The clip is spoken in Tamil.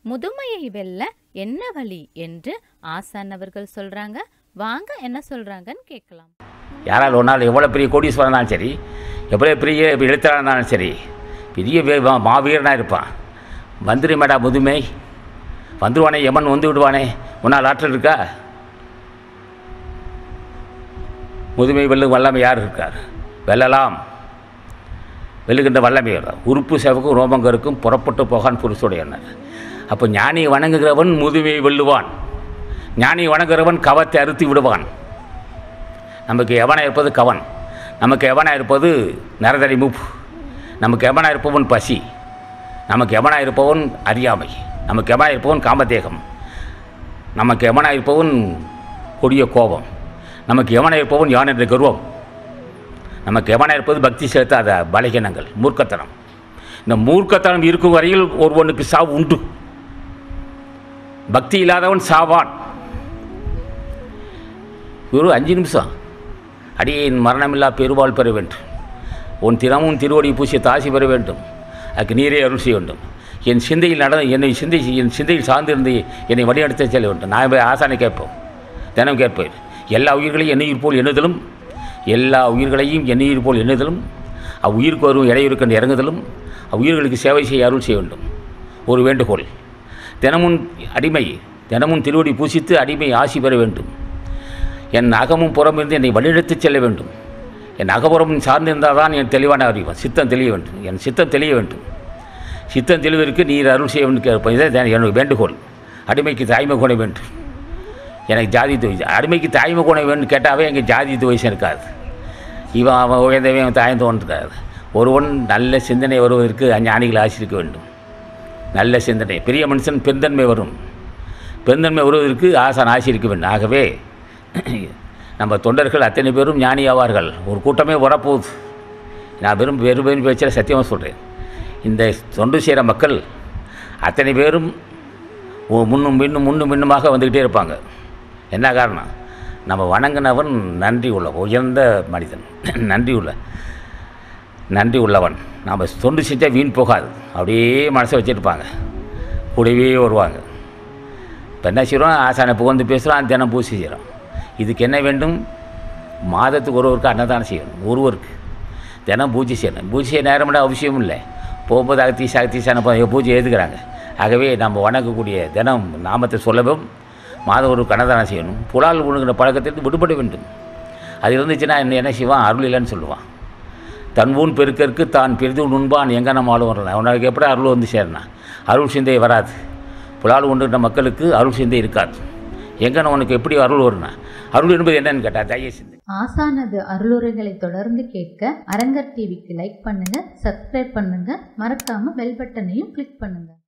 முதுமையை வெல்ல என்ன வழி என்று ஆசான் அவர்கள் சொல்றாங்க வாங்க என்ன சொல்றாங்கன்னு கேட்கலாம் யாரால் ஒரு நாள் எவ்வளோ பெரிய கோடீஸ்வரன் இருந்தாலும் சரி எவ்வளோ பெரிய எழுத்தாளர் இருந்தாலும் சரி பெரிய வே- மா- மாவீரனாக இருப்பான் வந்துருமேடா முதுமை வந்துருவானே எமன் வந்து விடுவானே உன்னால் ஆற்றல் இருக்கா முதுமை வெல்லும் வல்லமை யார் இருக்கார் வெல்லலாம் வெல்லுகின்ற வல்லமை வரும். உறுப்பு செவக்கும் ரோமங்கருக்கும் புறப்பட்டு போகான் புருஷுடையனர் அப்போ ஞானியை வணங்குகிறவன் முதுமையை வெல்லுவான் ஞானியை வணங்குகிறவன் கவத்தை அறுத்து விடுவான் நமக்கு எவனாக இருப்பது கவன் நமக்கு எவனாக இருப்பது நரதரி மூப்பு நமக்கு எவனாக இருப்பவன் பசி நமக்கு எவனாக இருப்பவன் அறியாமை நமக்கு எவனாக இருப்பவன் காமதேகம் நமக்கு எவனாக இருப்பவன் கொடிய கோபம் நமக்கு எவனாக இருப்பவன் யான் என்ற கர்வம் நமக்கு எவனாக இருப்பது பக்தி செலுத்தாத பலகீனங்கள் மூர்க்கத்தனம் இந்த மூர்க்கத்தனம் இருக்கும் வரையில் ஒருவனுக்கு சாவு உண்டு பக்தி இல்லாதவன் சாவான் ஒரு அஞ்சு நிமிஷம் அடியேன் மரணமில்லா பெருவாள் பெற வேண்டும் உன் தினமும் திருவடி பூசிய தாசி பெற வேண்டும் அதுக்கு நீரே அருள் செய்ய வேண்டும் என் சிந்தையில் நட என்னை சிந்தை என் சிந்தையில் சார்ந்திருந்து என்னை வழிநடத்த செல்ல வேண்டும் நான் போய் ஆசானை கேட்போம் தினம் கேட்பேன் எல்லா உயிர்களையும் எண்ணுயிர் போல் எண்ணுதலும் எல்லா உயிர்களையும் எண்ணுயிர் போல் எண்ணுதலும் அவ்வுயிருக்கு வரும் இடையூறுக்கண்டு இறங்குதலும் அவ்வுயிர்களுக்கு சேவை செய்ய அருள் செய்ய வேண்டும் ஒரு வேண்டுகோள் தினமும் அடிமை தினமும் திருவடி பூசித்து அடிமை ஆசி பெற வேண்டும் என் அகமும் புறமிருந்து என்னை வழிநடத்திச் செல்ல வேண்டும் என் அகபுறம் சார்ந்திருந்தால் தான் என் தெளிவான அறிவு சித்தம் தெளிய வேண்டும் என் சித்தம் தெளிய வேண்டும் சித்தம் தெளிவதற்கு நீர் அருள் செய்ய வேண்டும் கேட்போம் இதை தான் என்னுடைய வேண்டுகோள் அடிமைக்கு தாய்மை குணை வேண்டும் எனக்கு ஜாதி துவை அடிமைக்கு தாய்மை குணை வேண்டும் கேட்டாவே எங்கள் ஜாதி துவைசம் இருக்காது இவன் அவன் உயர்ந்தவன் அவன் தாய்ந்தவன் இருக்காது ஒருவன் நல்ல சிந்தனை வருவதற்கு ஞானிகள் ஆசிரிக்க வேண்டும் நல்ல சிந்தனை பெரிய மனுஷன் பெருந்தன்மை வரும் பெருந்தன்மை வருவதற்கு ஆசான் ஆசிரிக்க வேண்டும் ஆகவே நம்ம தொண்டர்கள் அத்தனை பேரும் ஞானி ஆவார்கள் ஒரு கூட்டமே வரப்போகுது நான் வெறும் வெறும் வெறும் பேச்சில் சத்தியமாக சொல்கிறேன் இந்த தொண்டு செய்கிற மக்கள் அத்தனை பேரும் ஒ- முன்னும் பின்னும் முன்னும் பின்னுமாக வந்துக்கிட்டே இருப்பாங்க என்ன காரணம் நம்ம வணங்கினவன் நன்றி உள்ள உயர்ந்த மனிதன் நன்றி உள்ள நன்றி உள்ளவன் நாம் தொண்டு செஞ்சால் வீண் போகாது அப்படியே மனசை வச்சுருப்பாங்க கூடவே வருவாங்க இப்போ என்ன செய்கிறோம் ஆசானை புகழ்ந்து பேசுகிறோம் தினம் பூசி செய்கிறோம் இதுக்கு என்ன வேண்டும் மாதத்துக்கு ஒருவருக்கு அன்னதானம் செய்யணும் ஒருவருக்கு தினம் பூஜை செய்யணும் பூஜை செய்ய நேரமிட அவசியம் இல்லை போகும்போது அகத்தி சக்தி சன பூஜை எழுதுக்கிறாங்க ஆகவே நம்ம வணங்கக்கூடிய தினம் நாமத்தை சொல்லவும் மாதம் ஒரு அன்னதானம் செய்யணும் புலால் உணுங்கிற பழக்கத்திலிருந்து விடுபட வேண்டும் அது இருந்துச்சுன்னா என்ன என்ன செய்வான் அருள் இல்லைன்னு சொல்லுவான் தன் ஊன் பெருக்கற்கு தான் பெரிது நுண்பான் எங்கே நம்ம ஆளும் வரலாம் உனக்கு எப்படி அருள் வந்து சேரணும் அருள் சிந்தை வராது புலால் உண்டுகின்ற மக்களுக்கு அருள் சிந்தை இருக்காது எங்கே உனக்கு எப்படி அருள் வரும்னா அருள் என்பது என்னன்னு கேட்டால் தய சிந்தை ஆசானது அருளுரைகளை தொடர்ந்து கேட்க அரங்கர் டிவிக்கு லைக் பண்ணுங்க சப்ஸ்கிரைப் பண்ணுங்க மறக்காம பெல் பட்டனையும் கிளிக் பண்ணுங்க